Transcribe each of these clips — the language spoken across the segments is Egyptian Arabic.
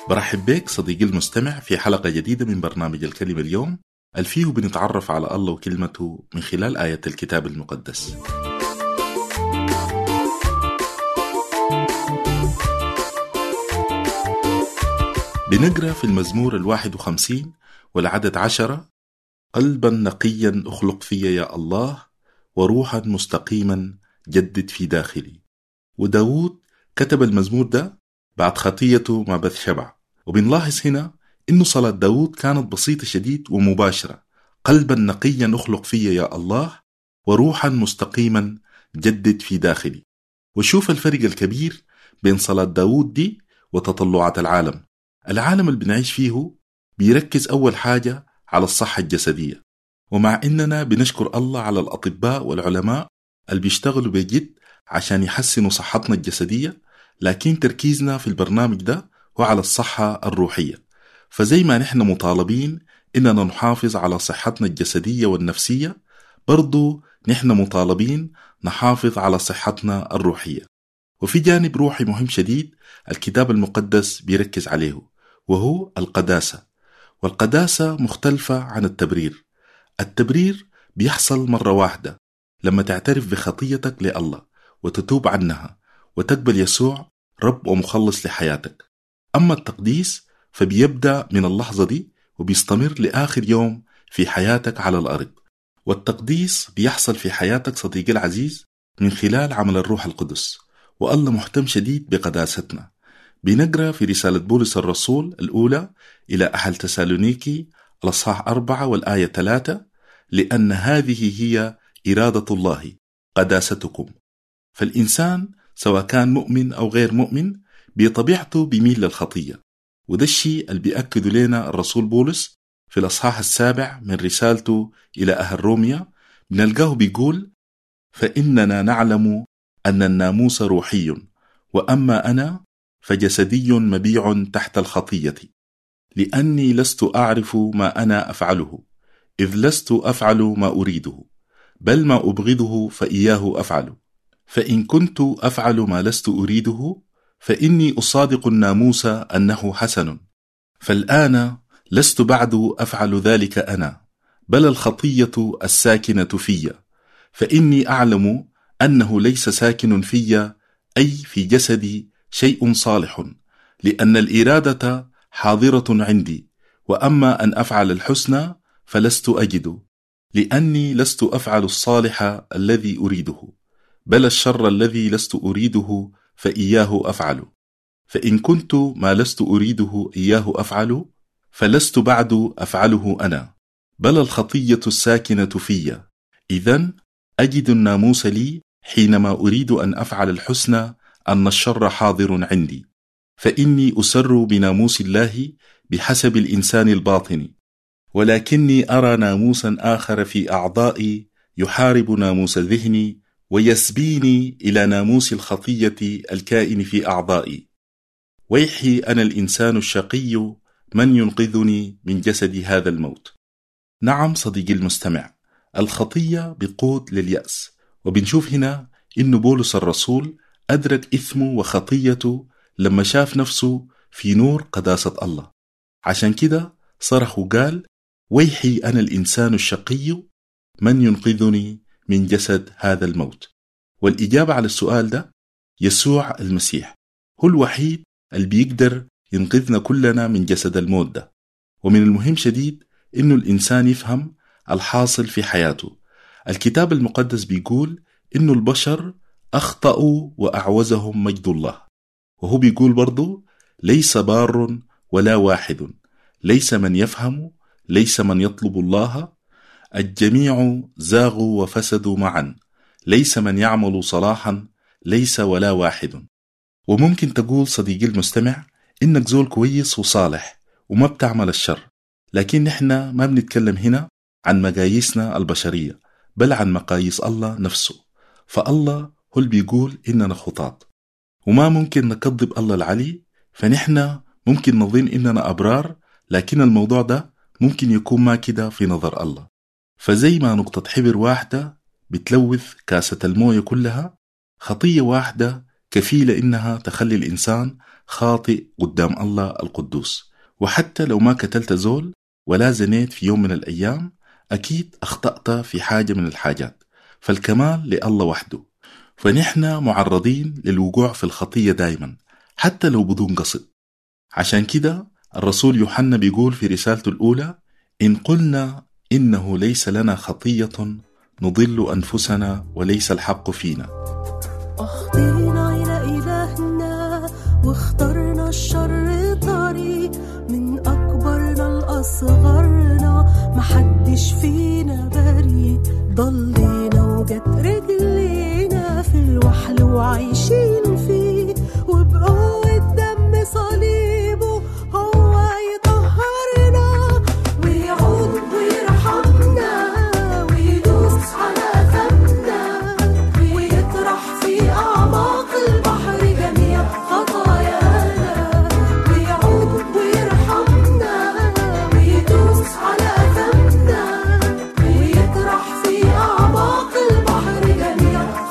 برحب بك صديقي المستمع في حلقة جديدة من برنامج الكلمة اليوم الفيه بنتعرف على الله وكلمته من خلال آية الكتاب المقدس بنقرأ في المزمور الواحد وخمسين والعدد عشرة قلبا نقيا اخلق في يا الله وروحا مستقيما جدد في داخلي وداود كتب المزمور ده بعد خطيته مع بث شبع وبنلاحظ هنا إنه صلاة داود كانت بسيطة شديد ومباشرة قلبا نقيا اخلق في يا الله وروحا مستقيما جدد في داخلي وشوف الفرق الكبير بين صلاة داود دي وتطلعات العالم العالم اللي بنعيش فيه بيركز أول حاجة على الصحة الجسدية ومع إننا بنشكر الله على الأطباء والعلماء اللي بيشتغلوا بجد عشان يحسنوا صحتنا الجسدية لكن تركيزنا في البرنامج ده هو على الصحة الروحية فزي ما نحن مطالبين إننا نحافظ على صحتنا الجسدية والنفسية برضو نحن مطالبين نحافظ على صحتنا الروحية وفي جانب روحي مهم شديد الكتاب المقدس بيركز عليه وهو القداسة والقداسة مختلفة عن التبرير التبرير بيحصل مرة واحدة لما تعترف بخطيتك لله وتتوب عنها وتقبل يسوع رب ومخلص لحياتك أما التقديس فبيبدأ من اللحظة دي وبيستمر لآخر يوم في حياتك على الأرض والتقديس بيحصل في حياتك صديقي العزيز من خلال عمل الروح القدس والله مهتم شديد بقداستنا بنقرأ في رسالة بولس الرسول الأولى إلى أهل تسالونيكي الأصحاح أربعة والآية ثلاثة لأن هذه هي إرادة الله قداستكم فالإنسان سواء كان مؤمن أو غير مؤمن بطبيعته بيميل للخطية وده الشيء اللي بيأكد لنا الرسول بولس في الأصحاح السابع من رسالته إلى أهل روميا بنلقاه بيقول فإننا نعلم أن الناموس روحي وأما أنا فجسدي مبيع تحت الخطية لأني لست أعرف ما أنا أفعله إذ لست أفعل ما أريده بل ما أبغضه فإياه أفعل فإن كنت أفعل ما لست أريده فإني أصادق الناموس أنه حسن فالآن لست بعد أفعل ذلك أنا بل الخطية الساكنة في فإني أعلم أنه ليس ساكن في أي في جسدي شيء صالح لأن الإرادة حاضرة عندي وأما أن أفعل الحسنى فلست أجد لأني لست أفعل الصالح الذي أريده بل الشر الذي لست أريده فإياه أفعل فإن كنت ما لست أريده إياه أفعل فلست بعد أفعله أنا بل الخطية الساكنة في إذا أجد الناموس لي حينما أريد أن أفعل الحسنى أن الشر حاضر عندي فإني أسر بناموس الله بحسب الإنسان الباطن ولكني أرى ناموسا آخر في أعضائي يحارب ناموس ذهني ويسبيني إلى ناموس الخطية الكائن في أعضائي ويحي أنا الإنسان الشقي من ينقذني من جسد هذا الموت نعم صديقي المستمع الخطية بقود لليأس وبنشوف هنا إن بولس الرسول أدرك إثمه وخطيته لما شاف نفسه في نور قداسة الله عشان كده صرخ وقال ويحي أنا الإنسان الشقي من ينقذني من جسد هذا الموت والإجابة على السؤال ده يسوع المسيح هو الوحيد اللي بيقدر ينقذنا كلنا من جسد الموت ده ومن المهم شديد إنه الإنسان يفهم الحاصل في حياته الكتاب المقدس بيقول إنه البشر أخطأوا وأعوزهم مجد الله وهو بيقول برضو ليس بار ولا واحد ليس من يفهم ليس من يطلب الله الجميع زاغوا وفسدوا معا ليس من يعمل صلاحا ليس ولا واحد وممكن تقول صديقي المستمع إنك زول كويس وصالح وما بتعمل الشر لكن نحن ما بنتكلم هنا عن مقاييسنا البشرية بل عن مقاييس الله نفسه فالله هو اللي بيقول إننا خطاط وما ممكن نكذب الله العلي فنحن ممكن نظن إننا أبرار لكن الموضوع ده ممكن يكون ما كده في نظر الله فزي ما نقطة حبر واحدة بتلوث كاسة الموية كلها خطية واحدة كفيلة إنها تخلي الإنسان خاطئ قدام الله القدوس وحتى لو ما قتلت زول ولا زنيت في يوم من الأيام أكيد أخطأت في حاجة من الحاجات فالكمال لله وحده فنحن معرضين للوقوع في الخطية دائما حتى لو بدون قصد عشان كده الرسول يوحنا بيقول في رسالته الأولى إن قلنا إنه ليس لنا خطية نضل أنفسنا وليس الحق فينا أخطينا إلى إلهنا واخترنا الشر طريق من أكبرنا لأصغرنا محدش فينا بريء ضلينا وجت رجلينا في الوحل وعايشين فيه وبقوة دم صليبه هو يطهرنا ويعود ويرحمنا ويدوس على ذنبنا ويطرح في أعماق البحر جميع خطايانا ويعود ويرحمنا ويدوس على ذنبنا ويطرح في أعماق البحر جميع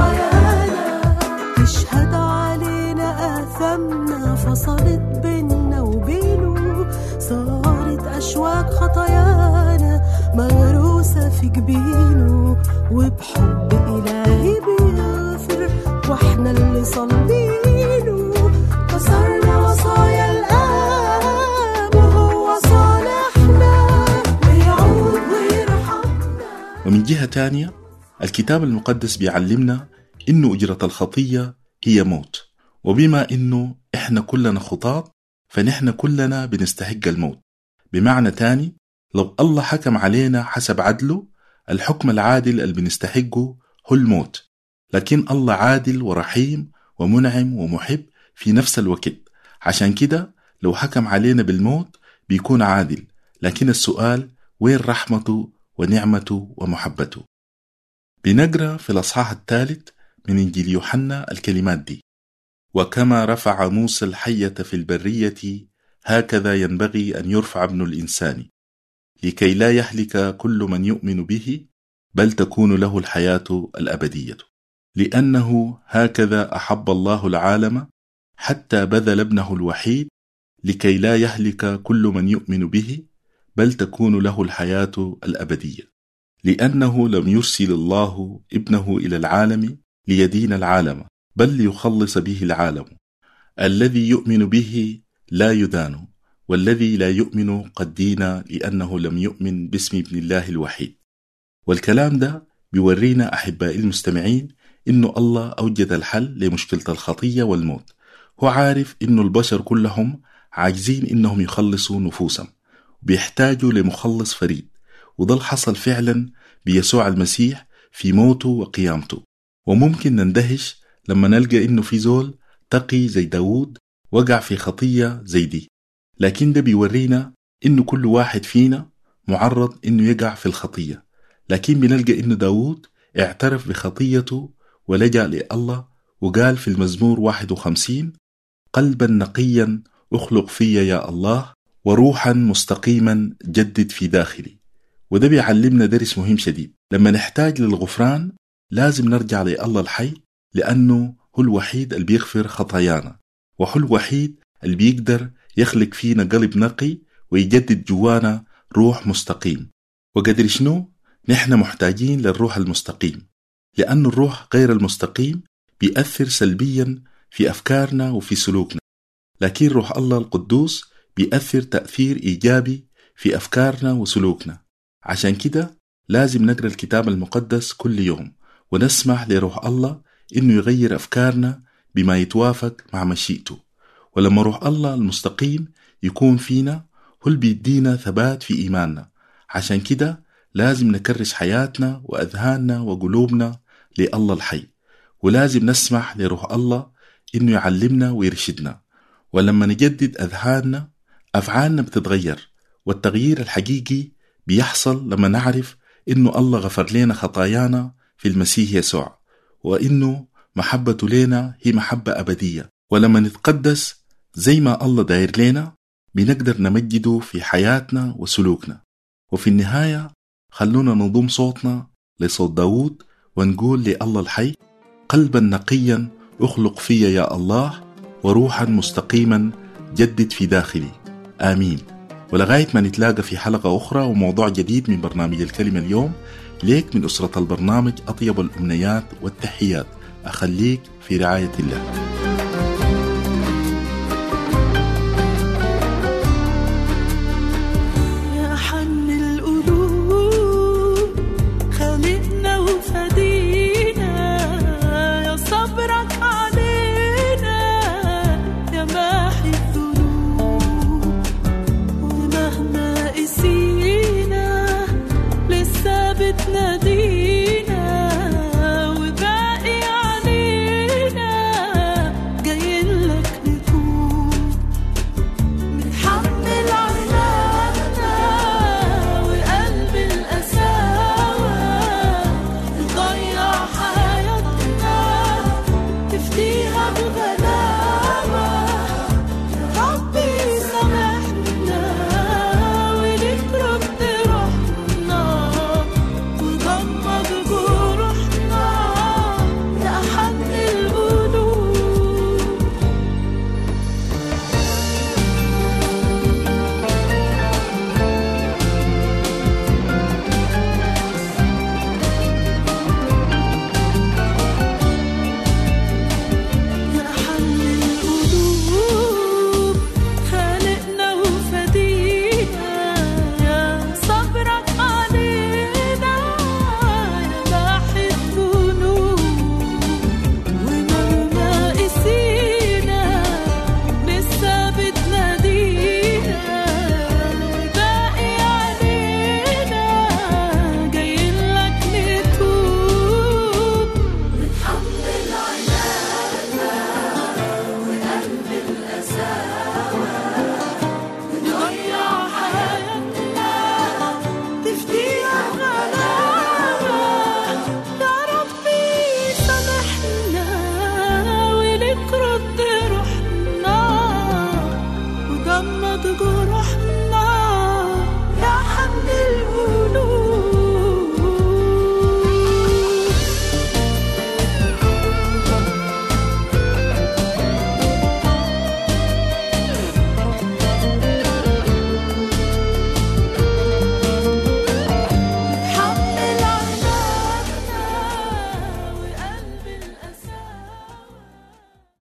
خطايانا تشهد علينا آثامنا فصلت بينا وبينه صارت أشواك خطايانا مغروسة في جبينه وبحب إلهي بيغفر واحنا اللي صلينه كسرنا وصايا الآب وهو صالحنا ويعود ويرحمنا ومن جهة تانية الكتاب المقدس بيعلمنا إنه أجرة الخطية هي موت وبما إنه إحنا كلنا خطاة فنحن كلنا بنستحق الموت بمعنى تاني لو الله حكم علينا حسب عدله الحكم العادل اللي بنستحقه هو الموت لكن الله عادل ورحيم ومنعم ومحب في نفس الوقت عشان كده لو حكم علينا بالموت بيكون عادل لكن السؤال وين رحمته ونعمته ومحبته بنقرا في الأصحاح الثالث من إنجيل يوحنا الكلمات دي وكما رفع موسى الحية في البرية هكذا ينبغي أن يرفع ابن الإنسان لكي لا يهلك كل من يؤمن به بل تكون له الحياة الأبدية لأنه هكذا أحب الله العالم حتى بذل ابنه الوحيد لكي لا يهلك كل من يؤمن به بل تكون له الحياة الأبدية لأنه لم يرسل الله ابنه إلى العالم ليدين العالم بل ليخلص به العالم الذي يؤمن به لا يدان والذي لا يؤمن قد دين لأنه لم يؤمن باسم ابن الله الوحيد والكلام ده بيورينا أحبائي المستمعين إنه الله أوجد الحل لمشكلة الخطية والموت هو عارف إنه البشر كلهم عاجزين إنهم يخلصوا نفوسهم بيحتاجوا لمخلص فريد وده اللي حصل فعلا بيسوع المسيح في موته وقيامته وممكن نندهش لما نلقى إنه في زول تقي زي داوود وقع في خطية زي دي لكن ده بيورينا إنه كل واحد فينا معرض إنه يقع في الخطية لكن بنلقى إنه داوود اعترف بخطيته ولجأ لله وقال في المزمور 51 قلبا نقيا اخلق في يا الله وروحا مستقيما جدد في داخلي وده بيعلمنا درس مهم شديد لما نحتاج للغفران لازم نرجع لله الحي لأنه هو الوحيد اللي بيغفر خطايانا وهو الوحيد اللي بيقدر يخلق فينا قلب نقي ويجدد جوانا روح مستقيم وقدر شنو؟ نحن محتاجين للروح المستقيم لأن الروح غير المستقيم بيأثر سلبيا في أفكارنا وفي سلوكنا لكن روح الله القدوس بيأثر تأثير إيجابي في أفكارنا وسلوكنا عشان كده لازم نقرأ الكتاب المقدس كل يوم ونسمح لروح الله إنه يغير أفكارنا بما يتوافق مع مشيئته ولما روح الله المستقيم يكون فينا هو اللي بيدينا ثبات في إيماننا عشان كده لازم نكرس حياتنا وأذهاننا وقلوبنا لله الحي ولازم نسمح لروح الله إنه يعلمنا ويرشدنا ولما نجدد أذهاننا أفعالنا بتتغير والتغيير الحقيقي بيحصل لما نعرف إنه الله غفر لنا خطايانا في المسيح يسوع وإنه محبته لنا هي محبة أبدية ولما نتقدس زي ما الله داير لنا بنقدر نمجده في حياتنا وسلوكنا وفي النهاية خلونا نضم صوتنا لصوت داود ونقول لله الحي قلبا نقيا اخلق في يا الله وروحا مستقيما جدد في داخلي آمين ولغاية ما نتلاقى في حلقة أخرى وموضوع جديد من برنامج الكلمة اليوم ليك من أسرة البرنامج أطيب الأمنيات والتحيات أخليك في رعاية الله